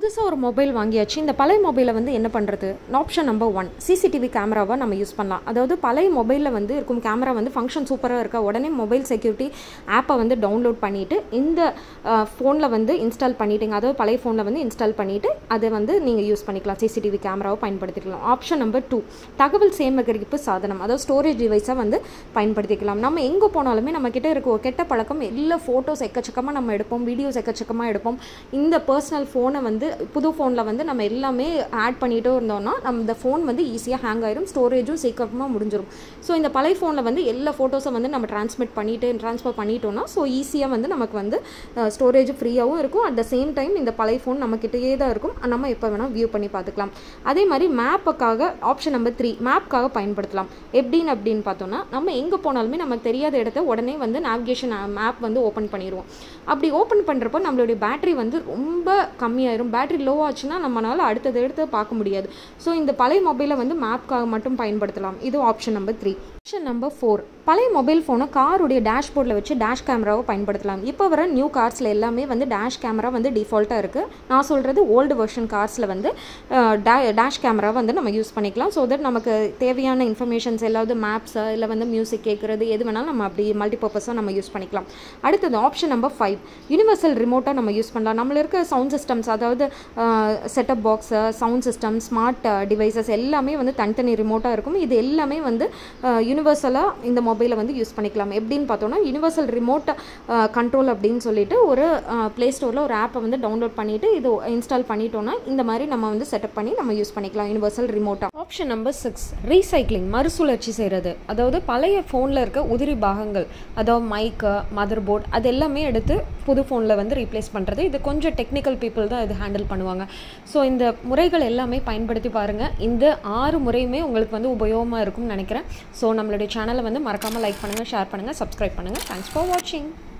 புதுசாக ஒரு மொபைல் வாங்கியாச்சு இந்த பழைய மொபைலை வந்து என்ன பண்ணுறது ஆப்ஷன் நம்பர் ஒன் சிசிடிவி கேமராவை நம்ம யூஸ் பண்ணலாம் அதாவது பழைய மொபைலில் வந்து இருக்கும் கேமரா வந்து ஃபங்க்ஷன் சூப்பராக இருக்கா உடனே மொபைல் செக்யூரிட்டி ஆப்பை வந்து டவுன்லோட் பண்ணிவிட்டு இந்த ஃபோனில் வந்து இன்ஸ்டால் பண்ணிட்டீங்க அதாவது பழைய ஃபோனில் வந்து இன்ஸ்டால் பண்ணிவிட்டு அதை வந்து நீங்கள் யூஸ் பண்ணிக்கலாம் சிசிடிவி கேமராவை பயன்படுத்திக்கலாம் ஆப்ஷன் நம்பர் டூ தகவல் சேமகரிப்பு சாதனம் அதாவது ஸ்டோரேஜ் டிவைஸாக வந்து பயன்படுத்திக்கலாம் நம்ம எங்கே போனாலுமே நம்ம கிட்ட இருக்க ஒரு கெட்ட பழக்கம் எல்லா ஃபோட்டோஸ் எக்கச்சக்கமாக நம்ம எடுப்போம் வீடியோஸ் எக்கச்சக்கமாக எடுப்போம் இந்த பர்சனல் ஃபோனை வந்து புது ஃபோனில் வந்து நம்ம எல்லாமே ஆட் பண்ணிகிட்டே இருந்தோம்னா நம்ம இந்த ஃபோன் வந்து ஈஸியாக ஹேங் ஆயிரும் ஸ்டோரேஜும் சீக்கிரமாக முடிஞ்சிடும் ஸோ இந்த பழைய ஃபோனில் வந்து எல்லா ஃபோட்டோஸை வந்து நம்ம ட்ரான்ஸ்மிட் பண்ணிட்டு ட்ரான்ஸ்ஃபர் பண்ணிட்டோம்னா ஸோ ஈஸியாக வந்து நமக்கு வந்து ஸ்டோரேஜ் ஃப்ரீயாகவும் இருக்கும் அட் த சேம் டைம் இந்த பழைய ஃபோன் நம்மக்கிட்டேயே தான் இருக்கும் நம்ம எப்போ வேணால் வியூ பண்ணி பார்த்துக்கலாம் அதே மாதிரி மேப்புக்காக ஆப்ஷன் நம்பர் த்ரீ மேப்க்காக பயன்படுத்தலாம் எப்படின்னு அப்படின்னு பார்த்தோம்னா நம்ம எங்கே போனாலுமே நமக்கு தெரியாத இடத்த உடனே வந்து நேவிகேஷன் மேப் வந்து ஓப்பன் பண்ணிடுவோம் அப்படி ஓப்பன் பண்ணுறப்போ நம்மளுடைய பேட்டரி வந்து ரொம்ப கம்மியாயிரும் பேட்டரி லோ ஆச்சுன்னா நம்மளால் அடுத்தது எடுத்து பார்க்க முடியாது ஸோ இந்த பழைய மொபைலை வந்து மேப்க்காக மட்டும் பயன்படுத்தலாம் இது option number three option number four பழைய மொபைல் ஃபோனை காருடைய டேஷ்போர்டில் வச்சு டேஷ் கேமராவை பயன்படுத்தலாம் இப்போ வர நியூ கார்ஸில் எல்லாமே வந்து டேஷ் கேமரா வந்து டிஃபால்ட்டாக இருக்குது நான் சொல்கிறது ஓல்டு வெர்ஷன் கார்ஸில் வந்து டேஷ் கேமரா வந்து நம்ம யூஸ் பண்ணிக்கலாம் ஸோ தட் நமக்கு தேவையான இன்ஃபர்மேஷன்ஸ் எல்லாவது மேப்ஸு இல்லை வந்து மியூசிக் கேட்குறது எது வேணாலும் நம்ம அப்படி மல்டிபர்பஸாக நம்ம யூஸ் பண்ணிக்கலாம் அடுத்தது ஆப்ஷன் நம்பர் ஃபைவ் யூனிவர்சல் ரிமோட்டாக நம்ம யூஸ் பண்ணலாம் நம்மள இருக்க சவுண்ட் சிஸ்டம்ஸ் அதாவது setup box sound system smart devices எல்லாமே வந்து தனித்தனி ரிமோட்டாக இருக்கும் இது எல்லாமே வந்து யூனிவர்சலாக இந்த மொபைலை வந்து யூஸ் பண்ணிக்கலாம் எப்படின்னு பார்த்தோம்னா யூனிவர்சல் ரிமோட் கண்ட்ரோல் அப்படின்னு சொல்லிட்டு ஒரு ப்ளே ஸ்டோரில் ஒரு ஆப்பை வந்து டவுன்லோட் பண்ணிவிட்டு இது இன்ஸ்டால் பண்ணிட்டோம்னா இந்த மாதிரி நம்ம வந்து செட்டப் பண்ணி நம்ம யூஸ் பண்ணிக்கலாம் யூனிவர்சல் ரிமோட்டாக ஆப்ஷன் நம்பர் சிக்ஸ் ரீசைக்ளிங் மறுசுழற்சி செய்கிறது அதாவது பழைய ஃபோனில் இருக்க உதிரி பாகங்கள் அதாவது மைக்கு மதர் போர்ட் அது எல்லாமே எடுத்து புது ஃபோனில் வந்து ரீப்ளேஸ் பண்ணுறது இது கொஞ்சம் டெக்னிக்கல் பீப்புள் தான் இது ஹேண்டில் பண்ணுவாங்க ஸோ இந்த முறைகள் எல்லாமே பயன்படுத்தி பாருங்கள் இந்த ஆறு முறையுமே உங்களுக்கு வந்து உபயோகமாக இருக்கும்னு நினைக்கிறேன் ஸோ நம்மளுடைய சேனலை வந்து மறக்காமல் லைக் பண்ணுங்கள் ஷேர் பண்ணுங்கள் சப்ஸ்கிரைப் பண்ணுங்கள் தேங்க்ஸ் ஃபார் வாட்சிங்